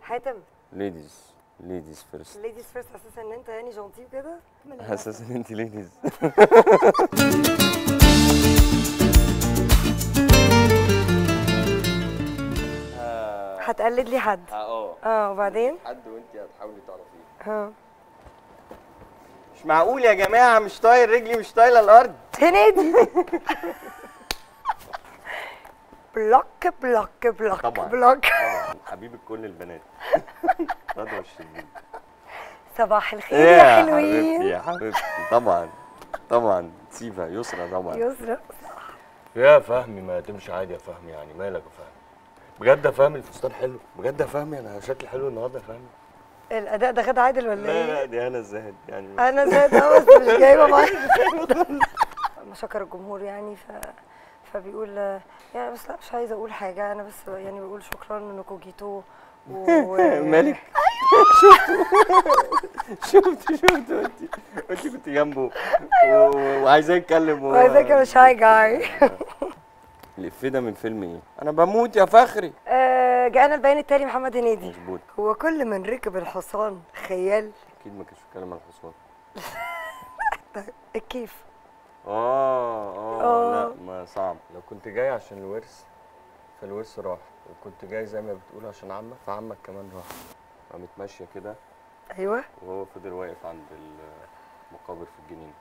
حاتم ليديز ليديز فيرست ليديز فيرست اساسا ان انت يعني جونتي وكده حاسس ان انت ليديز هتقلد لي حد اه اه وبعدين حد وانت هتحاولي تعرفيه ها مش معقول يا جماعه مش طايل رجلي مش طايله الارض هنيدي بلوك بلوك بلوك طبعاً. بلوك طبعاً، حبيبة كل البنات رضوى الشربيني صباح الخير يا حبيبتي حلوين يا حبيبتي طبعا طبعا سيفا يسرى طبعا يسرا يا فهمي ما تمشي عادي يا فهمي يعني مالك يا فهمي بجد يا فهمي الفستان حلو بجد يا فهمي انا شكلي حلو النهارده يا فهمي الاداء ده غدا عادل ولا لا ايه؟ لا دي انا الزاهد يعني انا زي ده بس مش جايبه معايا مشكر الجمهور يعني ف فبيقول آه، يعني بس لا مش عايزه اقول حاجه انا بس يعني بقول شكرا انكم جيتوا و... مالك شفت شفت انت انت كنت جنبه و- وعايزاه يتكلم وهو- وعايزاك يا شاي جاي الإفيه ده من فيلم ايه؟ انا بموت يا فخري آه، جاءنا البيان التالي محمد هنيدي مظبوط هو كل من ركب الحصان خيال اكيد ما كانش بيتكلم عن الحصان الكيف اه اه آه. لا ما صعب لو كنت جاي عشان الورث فالورث راح وكنت جاي زي ما بتقول عشان عمك فعمك كمان راح قامت ماشيه كده ايوه وهو فضل واقف عند المقابر في الجنينه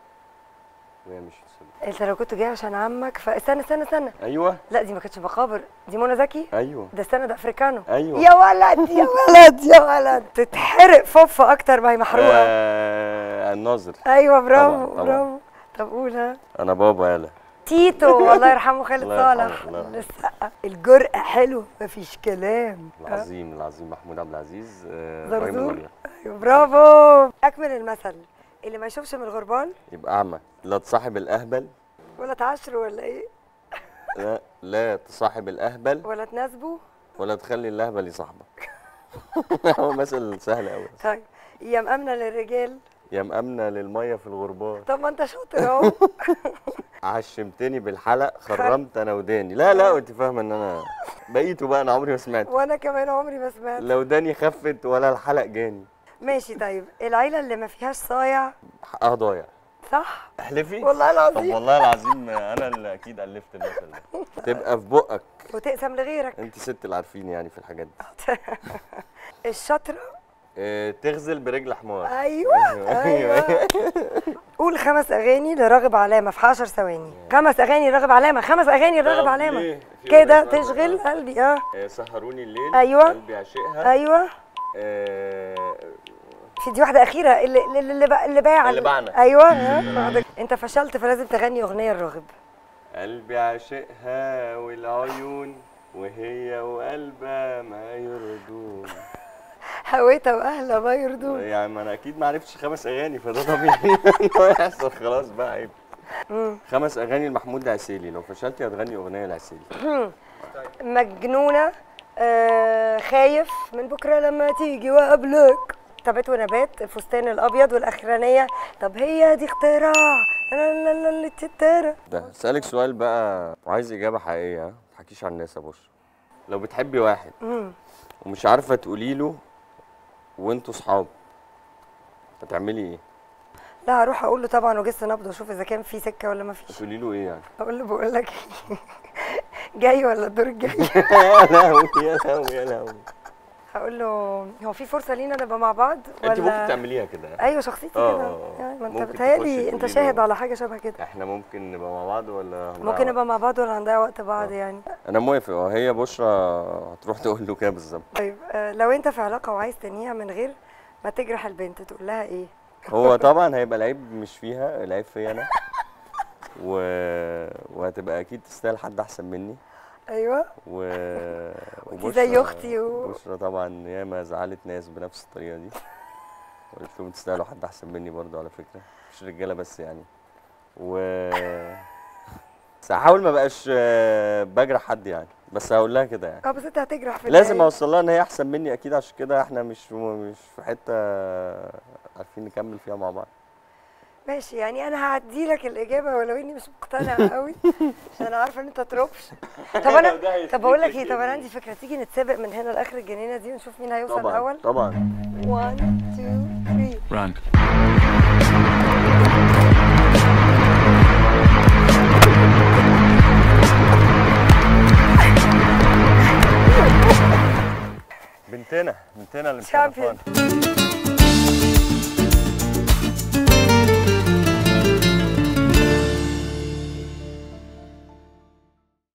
وهي مش تصدق انت لو كنت جاي عشان عمك فاستنى استنى استنى ايوه لا دي ما كانتش مقابر دي منى زكي ايوه ده استنى ده افريكانو ايوه يا ولد يا ولد يا ولد تتحرق فوفة اكتر ما هي محروقه آه الناظر ايوه برافو طبعاً، طبعاً. برافو طب قول ها انا بابا يالا تيتو الله يرحمه خالد الله يرحمه، صالح الله يرحمه. السقا الجرأة حلو مفيش كلام ها؟ العظيم العظيم محمود عبد العزيز آه، زرزور. ابراهيم الغريب ايوه برافو اكمل المثل اللي ما يشوفش من الغربان يبقى اعمى لا تصاحب الاهبل ولا تعاشروا ولا ايه لا لا تصاحب الاهبل ولا تناسبوا ولا تخلي الاهبل يصاحبك هو مثل سهل قوي طيب يا مأمنة للرجال يا مأمنة للمية في الغربان طب ما انت شاطر اهو عشمتني بالحلق خرمت انا وداني لا لا انت فاهمه ان انا بقيته بقى انا عمري ما سمعت وانا كمان عمري ما سمعت لو داني خفت ولا الحلق جاني ماشي طيب العيلة اللي ما فيهاش صايع حقها ضايع صح احلفي والله طب العظيم والله العظيم انا اللي اكيد الفت المثل ده تبقى في بقك وتقسم لغيرك انت ست اللي عارفين يعني في الحاجات دي الشاطرة اه تغزل برجل حمار ايوه ايوه قول خمس اغاني لراغب علامه في 10 ثواني خمس اغاني راغب علامه خمس اغاني راغب طب علامه ليه؟ في كده أغنية اسمها تشغل راغب قلبي اه آه، سهروني الليل أيوة. قلبي عاشقها ايوه آه، في دي واحده اخيره اللي اللي اللي, بقى- اللي باع اللي باعنا. ايوه ها، بعد- انت فشلت فلازم تغني اغنيه لراغب قلبي عاشقها والعيون وهي وقلبها ما يردون هويتها واهلها ما يرضون يعني ما انا اكيد ما عرفتش خمس اغاني فده طبيعي انه يحصل خلاص بقى عيب خمس اغاني لمحمود العسيلي لو فشلتي هتغني اغنيه العسيلي مجنونه آه خايف من بكره لما تيجي وقبلك تبات ونبات الفستان الابيض والاخرانيه طب هي دي اختراع لا لا لا لا تترى ده اسالك سؤال بقى وعايز اجابه حقيقيه ها؟ ما تحكيش عن الناس يا بشرى لو بتحبي واحد ومش عارفه تقولي له وانتوا صحاب هتعملي ايه لا هروح اقول له طبعا وجس نبض واشوف اذا كان في سكه ولا ما فيش هتقولي له ايه يعني اقول له بقول لك إيه؟ جاي ولا الدور الجاي يا لهوي يا لهوي يا لهوي هقول له هو في فرصه لينا نبقى مع بعض ولا انت ممكن تعمليها كده ايوه شخصيتي آه، كده آه، آه. يعني ما انت ممكن بتهيألي تخشي انت تقولي شاهد له. على حاجه شبه كده احنا ممكن نبقى مع بعض ولا هنضيع ممكن وقت؟ نبقى مع بعض ولا هنضيع وقت بعض يعني انا موافق اه هي بشرى هتروح تقول له كده بالظبط طيب آه، لو انت في علاقه وعايز تنهيها من غير ما تجرح البنت تقول لها ايه هو طبعا هيبقى العيب مش فيها العيب فيا انا و... وهتبقى اكيد تستاهل حد احسن مني ايوه و وانتي زي أختي و- بشرى طبعا ياما زعلت ناس بنفس الطريقه دي وقلت لهم تستاهلوا حد احسن مني برضو على فكره مش رجاله بس يعني و بس هحاول ما بقاش آه، بجرح حد يعني بس هقول لها كده يعني اه بس انت هتجرح في لازم النهاية. اوصل لها ان هي احسن مني اكيد عشان كده احنا مش مش في حته عارفين نكمل فيها مع بعض ماشي يعني انا هعدي لك الاجابه ولو اني مش مقتنعه قوي عشان انا عارفه ان انت تروبش طب انا ده طب اقول لك ايه هيثبت طب انا لك عندي فكره تيجي نتسابق من هنا لاخر الجنينه دي ونشوف مين هيوصل طبعا الاول طبعا 1 2 3 Run. بنتنا بنتنا اللي Champion. مشرفانا